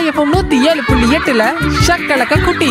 FM நூத்தி ஏழு புள்ளி எட்டுல ஷக்கலக்க குட்டி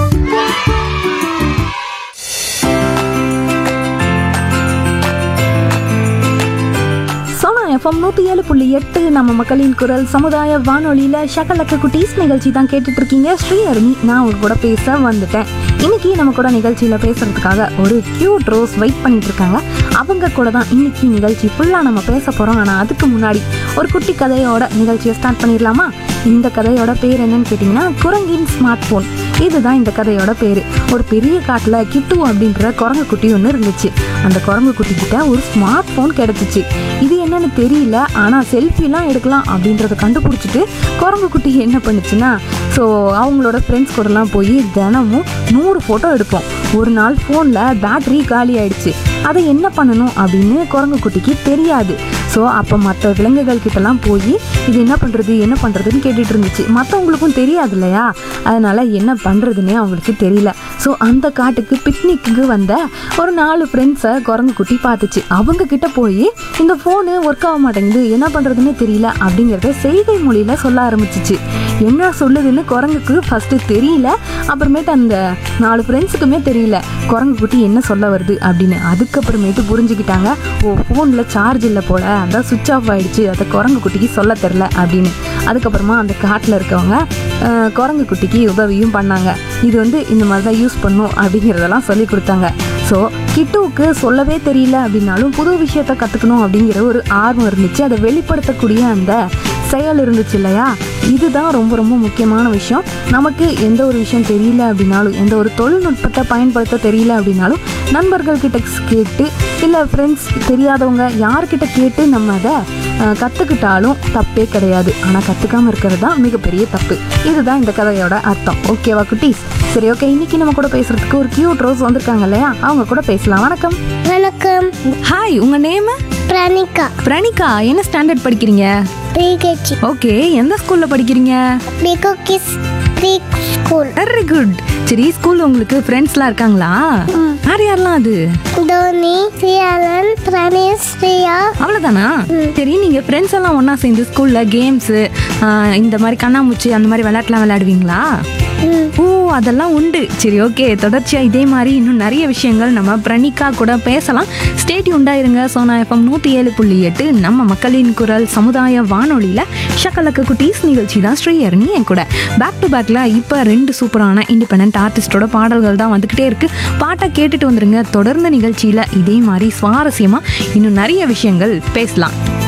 சோனா எஃப்எம் நூற்றி ஏழு புள்ளி எட்டு நம்ம மக்களின் குரல் சமுதாய வானொலியில் ஷக்கலக்க குட்டீஸ் நிகழ்ச்சி தான் கேட்டுட்டு இருக்கீங்க ஸ்ரீ அருணி நான் உங்க கூட பேச வந்துட்டேன் இன்னைக்கு நம்ம கூட நிகழ்ச்சியில் பேசுறதுக்காக ஒரு கியூட் ரோஸ் வெயிட் பண்ணிட்டு இருக்காங்க அவங்க கூட தான் இன்னைக்கு நிகழ்ச்சி ஃபுல்லாக நம்ம பேச போகிறோம் ஆனால் அதுக்கு முன்னாடி ஒரு குட்டி கதையோட நிகழ்ச்சியை ஸ்டார்ட் பண்ணிடலாமா இந்த கதையோட பேர் என்னன்னு கேட்டிங்கன்னா குரங்கின் ஸ்மார்ட் ஃபோன் இதுதான் இந்த கதையோட பேர் ஒரு பெரிய காட்டில் கிட்டு அப்படின்ற குரங்கு குட்டி ஒன்று இருந்துச்சு அந்த குரங்கு குட்டி கிட்ட ஒரு ஸ்மார்ட் ஃபோன் கிடச்சிச்சு இது என்னன்னு தெரியல ஆனால் செல்ஃபிலாம் எடுக்கலாம் அப்படின்றத கண்டுபிடிச்சிட்டு குரங்கு குட்டி என்ன பண்ணுச்சுன்னா ஸோ அவங்களோட ஃப்ரெண்ட்ஸ் கூடலாம் போய் தினமும் நூறு ஃபோட்டோ எடுப்போம் ஒரு நாள் ஃபோனில் பேட்டரி காலி ஆயிடுச்சு அதை என்ன பண்ணணும் அப்படின்னு குரங்கு குட்டிக்கு தெரியாது ஸோ அப்போ மற்ற விலங்குகள் கிட்டலாம் போய் இது என்ன பண்ணுறது என்ன பண்ணுறதுன்னு கேட்டுட்டு இருந்துச்சு மற்றவங்களுக்கும் தெரியாது இல்லையா அதனால் என்ன பண்ணுறதுன்னே அவங்களுக்கு தெரியல ஸோ அந்த காட்டுக்கு பிக்னிக்கு வந்த ஒரு நாலு ஃப்ரெண்ட்ஸை குரங்கு குட்டி பார்த்துச்சு அவங்க கிட்ட போய் இந்த ஃபோனு ஒர்க் ஆக மாட்டேங்குது என்ன பண்ணுறதுன்னே தெரியல அப்படிங்கிறத செய்கை மொழியில் சொல்ல ஆரம்பிச்சிச்சு என்ன சொல்லுதுன்னு குரங்குக்கு ஃபஸ்ட்டு தெரியல அப்புறமேட்டு அந்த நாலு ஃப்ரெண்ட்ஸுக்குமே தெரியல குரங்கு குட்டி என்ன சொல்ல வருது அப்படின்னு அதுக்கப்புறமேட்டு புரிஞ்சுக்கிட்டாங்க ஓ ஃபோனில் சார்ஜ் இல்லை போல அதான் சுவிட்ச் ஆஃப் ஆயிடுச்சு அதை குரங்கு குட்டிக்கு சொல்ல தெரில அப்படின்னு அதுக்கப்புறமா அந்த காட்டில் இருக்கவங்க அஹ், குரங்கு குட்டிக்கு உதவியும் பண்ணாங்க இது வந்து இந்த மாதிரி தான் யூஸ் பண்ணும் அப்படிங்கிறதெல்லாம் சொல்லி கொடுத்தாங்க ஸோ கிட்டுவுக்கு சொல்லவே தெரியல அப்படின்னாலும் புது விஷயத்த கற்றுக்கணும் அப்படிங்கிற ஒரு ஆர்வம் இருந்துச்சு அதை வெளிப்படுத்தக்கூடிய அந்த செயல் இருந்துச்சு இல்லையா இதுதான் ரொம்ப ரொம்ப முக்கியமான விஷயம் நமக்கு எந்த ஒரு விஷயம் தெரியல அப்படின்னாலும் எந்த ஒரு தொழில்நுட்பத்தை பயன்படுத்த தெரியல அப்படின்னாலும் நண்பர்கள் கிட்ட கேட்டு இல்லை ஃப்ரெண்ட்ஸ் தெரியாதவங்க யார்கிட்ட கேட்டு நம்ம அதை அஹ், கத்துக்கிட்டாலும் தப்பே கிடையாது ஆனால் கற்றுக்காம இருக்கிறது தான் மிகப்பெரிய தப்பு இதுதான் இந்த கதையோட அர்த்தம் ஓகேவா குட்டீஸ் சரி ஓகே இன்னைக்கு நம்ம கூட பேசுறதுக்கு ஒரு கியூட் ரோஸ் வந்திருக்காங்க இல்லையா அவங்க கூட பேசலாம் வணக்கம் வணக்கம் ஹாய் உங்க நேம் பிரணிகா பிரணிகா என்ன ஸ்டாண்டர்ட் படிக்கிறீங்க பிகேஜி ஓகே எந்த ஸ்கூல்ல படிக்கிறீங்க Pico kids pre school very good சரி ஸ்கூல்ல உங்களுக்கு ஃப்ரெண்ட்ஸ்லாம் இருக்காங்களா யார் யாரெல்லாம் அது தோனி சியாலன் பிரணேஷ் ஸ்ரீயா அவ்வளவுதானா சரி நீங்க ஃப்ரெண்ட்ஸ் எல்லாம் ஒண்ணா சேர்ந்து ஸ்கூல்ல கேம்ஸ் இந்த மாதிரி கண்ணாமூச்சி அந்த மாதிரி விளையாட்டுலாம் விளையாடுவீங்களா ம். ஓ அதெல்லாம் உண்டு சரி ஓகே தொடர்ச்சியா இதே மாதிரி இன்னும் நிறைய விஷயங்கள் நம்ம பிரணிகா கூட பேசலாம் ஸ்டேட் உண்டாயிருங்க சோனா எஃப்எம் நூற்றி ஏழு புள்ளி எட்டு நம்ம மக்களின் குரல் சமுதாய வானொலியில் ஷக்கலக்க குட்டீஸ் நிகழ்ச்சி தான் ஸ்ரீஹரணி என் கூட பேக் டு பேக்கில் இப்போ ரெண்டு சூப்பரான இண்டிபெண்ட் ஆர்டிஸ்டோட பாடல்கள் தான் வந்துக்கிட்டே இருக்கு பாட்டை கேட்டுட்டு வந்துருங்க தொடர்ந்து நிகழ்ச்சியில் இதே மாதிரி சுவாரஸ்யமாக இன்னும் நிறைய விஷயங்கள் பேசலாம்